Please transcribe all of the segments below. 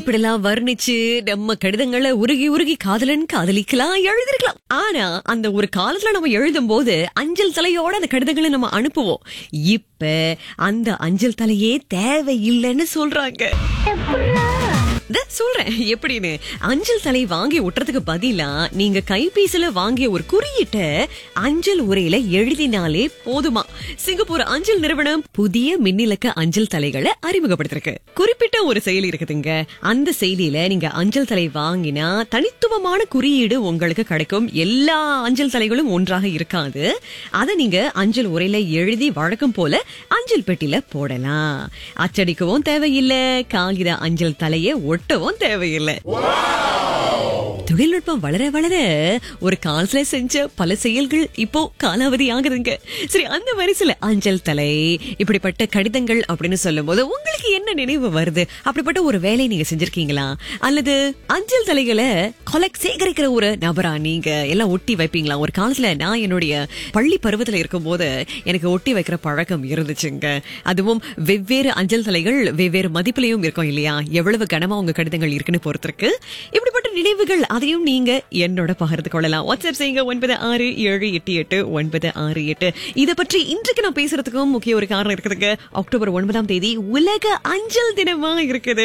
இப்படிலாம் வர்ணிச்சு நம்ம கடிதங்களை உருகி உருகி காதலன் காதலிக்கலாம் எழுதிருக்கலாம் ஆனா அந்த ஒரு காலத்துல நம்ம எழுதும் போது அஞ்சல் தலையோட அந்த கடிதங்களை நம்ம அனுப்புவோம் இப்ப அந்த அஞ்சல் தலையே தேவையில்லைன்னு சொல்றாங்க இத சொல்றேன் எப்படின்னு அஞ்சல் தலை வாங்கி ஒட்டுறதுக்கு பதிலா நீங்க கைபேசியில வாங்கிய ஒரு குறியீட்டை அஞ்சல் உரையில எழுதினாலே போதுமா சிங்கப்பூர் அஞ்சல் நிறுவனம் புதிய மின்னிலக்க அஞ்சல் தலைகளை அறிமுகப்படுத்திருக்கு குறிப்பிட்ட ஒரு செயலி இருக்குதுங்க அந்த செயலியில நீங்க அஞ்சல் தலை வாங்கினா தனித்துவமான குறியீடு உங்களுக்கு கிடைக்கும் எல்லா அஞ்சல் தலைகளும் ஒன்றாக இருக்காது அதை நீங்க அஞ்சல் உரையில எழுதி வழக்கம் போல அஞ்சல் பெட்டியில போடலாம் அச்சடிக்கவும் தேவையில்லை காகித அஞ்சல் தலையை ஒட்டவும் தேவையில்லை தொழில்நுட்பம் வளர வளர ஒரு காலத்துல செஞ்ச பல செயல்கள் இப்போ காலாவதி ஆகுதுங்க சரி அந்த வரிசையில அஞ்சல் தலை இப்படிப்பட்ட கடிதங்கள் அப்படின்னு சொல்லும் போது உங்களுக்கு என்ன நினைவு வருது அப்படிப்பட்ட ஒரு வேலையை நீங்க செஞ்சிருக்கீங்களா அல்லது அஞ்சல் தலைகளை கொலெக்ட் சேகரிக்கிற ஒரு நபரா நீங்க எல்லாம் ஒட்டி வைப்பீங்களா ஒரு காலத்துல நான் என்னுடைய பள்ளி பருவத்துல இருக்கும்போது எனக்கு ஒட்டி வைக்கிற பழக்கம் இருந்துச்சுங்க அதுவும் வெவ்வேறு அஞ்சல் தலைகள் வெவ்வேறு மதிப்புலையும் இருக்கும் இல்லையா எவ்வளவு கனமா உங்க கடிதங்கள் இருக்குன்னு பொறுத்திருக்கு இப்படிப்பட்ட நினைவுகள் அதையும் நீங்க என்னோட பகிர்ந்து கொள்ளலாம் வாட்ஸ்அப் செய்யுங்க ஒன்பது ஆறு ஏழு எட்டு எட்டு ஒன்பது ஆறு எட்டு இத பற்றி இன்றைக்கு நான் பேசுறதுக்கும் முக்கிய ஒரு காரணம் இருக்குதுங்க அக்டோபர் ஒன்பதாம் தேதி உலக அஞ்சல் தினமா இருக்குது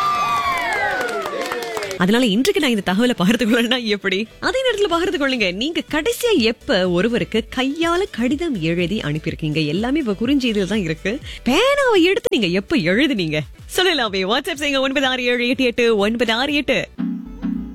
அதனால இன்றைக்கு நான் இந்த தகவலை பகிர்ந்து கொள்ளனா எப்படி அதே நேரத்துல பகிர்ந்து கொள்ளுங்க நீங்க கடைசியா எப்ப ஒருவருக்கு கையால கடிதம் எழுதி அனுப்பியிருக்கீங்க எல்லாமே இப்ப குறுஞ்செய்தியில் தான் இருக்கு பேனாவை எடுத்து நீங்க எப்ப எழுதுனீங்க சொல்லலாமே வாட்ஸ்அப் செய்யுங்க ஒன்பது ஆறு ஏழு எட்டு எட்டு ஒன்பது ஆறு எட்டு